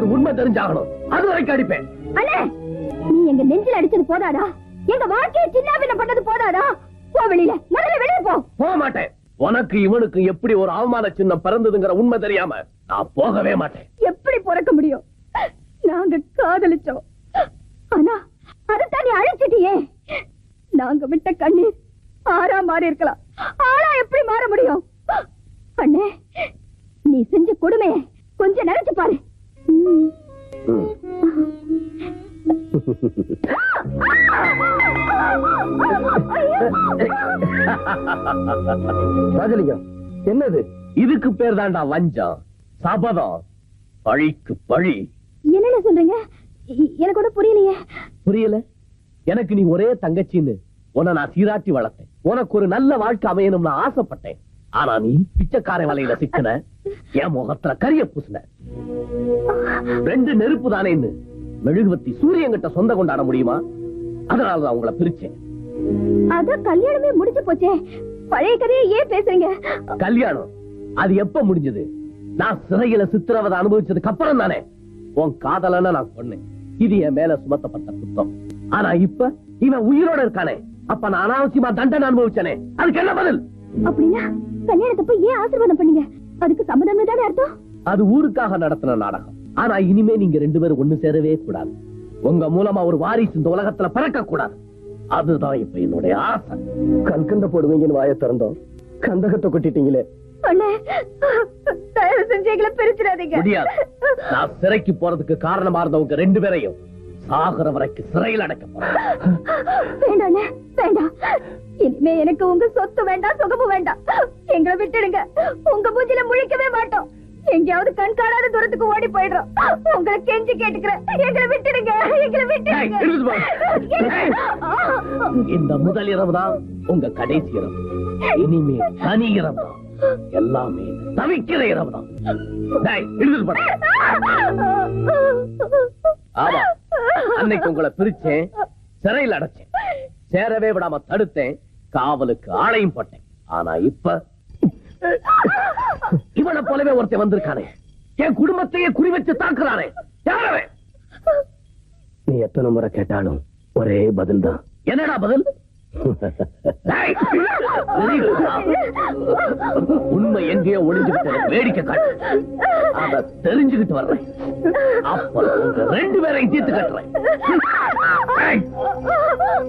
ஒரு உண்மை தெரிஞ்சாகணும் அது வரைக்கும் அடிப்பேன் அண்ணே நீ எங்க நெஞ்சில் அடிச்சது போதாதா எங்க வாழ்க்கையை சின்ன பண்ணது போதாதா போ வெளியில முதல்ல வெளியே போ போக மாட்டேன் உனக்கு இவனுக்கு எப்படி ஒரு அவமான சின்னம் பிறந்ததுங்கிற உண்மை தெரியாம நான் போகவே மாட்டேன் எப்படி பிறக்க முடியும் நாங்க காதலிச்சோம் ஆனா அதைத்தான் நீ அழிச்சிட்டியே நாங்க விட்ட கண்ணீர் ஆறா மாறி இருக்கலாம் ஆளா எப்படி மாற முடியும் அண்ணே நீ செஞ்ச கொடுமைய கொஞ்சம் நினைச்சு பாரு ம். ம். ராஜலிங்கம் என்னது இதுக்கு பேர் தாண்டா வஞ்சம் சபதம் பழிக்கு பழி என்னென்ன சொல்றீங்க எ- எனக்கு ஒன்றும் புரியலையே புரியல எனக்கு நீ ஒரே தங்கச்சின்னு உன்னை நான் சீராட்டி வளர்த்தேன் உனக்கு ஒரு நல்ல வாழ்க்கை அமையணும்னு ஆசைப்பட்டேன் ஆனா நீ பிச்சைக்கார வலையில சிக்கின என் முகத்துல கரிய பூசின ரெண்டு நெருப்பு தானேன்னு மெழுகுவத்தி சூரியன்கிட்ட சொந்த கொண்டாட முடியுமா அதனாலதான் உங்களை பிரிச்சேன் அதான் கல்யாணமே முடிஞ்சு போச்சே பழைய கதையை ஏன் பேசுறீங்க கல்யாணம் அது எப்ப முடிஞ்சது நான் சிறையில சித்திரவதை அனுபவிச்சதுக்கு அப்புறம் தானே உன் காதலன நான் சொன்னேன் இது என் மேல சுமத்தப்பட்ட குத்தம் ஆனா இப்ப இவன் உயிரோட இருக்கானே அப்ப நான் அனாவசியமா தண்டனை அனுபவிச்சனே அதுக்கு என்ன பதில் அப்படின்னா கல்யாணத்தப்ப ஏன் ஆசீர்வாதம் பண்ணீங்க அதுக்கு சம்மதம் தானே அர்த்தம் அது ஊருக்காக நடத்தின நாடகம் ஆனா இனிமே நீங்க ரெண்டு பேரும் ஒண்ணு சேரவே கூடாது உங்க மூலமா ஒரு வாரிசு இந்த உலகத்துல பிறக்க கூடாது அதுதான் இப்ப என்னுடைய ஆசை கல்கண்ட போடுவீங்கன்னு வாய திறந்தோம் கந்தகத்தை கொட்டிட்டீங்களே அண்ணே தயவு செஞ்சு எங்களை பிரிச்சிடாதீங்க முடியாது நான் சிறைக்கு போறதுக்கு காரணமா இருந்தவங்க ரெண்டு பேரையும் சாகர வரைக்கும் சிறையில் அடைக்க போறேன் வேண்டாம் அண்ணே, வேண்டாம் இனிமே எனக்கு உங்க சொத்து வேண்டாம் சுகமும் வேண்டாம் எங்களை விட்டுடுங்க உங்க மூஞ்சில முழிக்கவே மாட்டோம் எங்கேயாவது கண் காணாத தூரத்துக்கு ஓடி போயிடுறோம் உங்களை கெஞ்சி கேட்டுக்கிறேன் எங்களை விட்டுடுங்க எங்களை ஏய், இழுத்து போ. ஏய். விட்டுடுங்க இந்த முதல் இரவு தான் உங்க கடைசி இரவு இனிமே தனி இரவு தான் எல்லாமே தவிக்கிற இரவு தான் டேய், இழுத்துட்டு போடா. ஆமா அன்னைக்கு உங்களை பிரிச்சேன் சிறையில் அடைச்சேன் சேரவே விடாம தடுத்தேன் காவலுக்கு ஆளையும் போட்டேன் ஆனா இப்ப இவனை போலவே ஒருத்தன் வந்திருக்கானே என் குடும்பத்தையே குறி வச்சு தாக்குறானே யாரவே நீ எத்தனை முறை கேட்டாலும் ஒரே பதில் தான் என்னடா பதில் டேய், தெரியுதா? உண்மை எங்கேயோ ஒளிஞ்சுக்கிட்டு எனக்கு வேடிக்கை காட்டு அத தெரிஞ்சுக்கிட்டு வர்றேன் அப்ப உங்க ரெண்டு பேரையும் தீர்த்து கட்டுறேன் டேய்,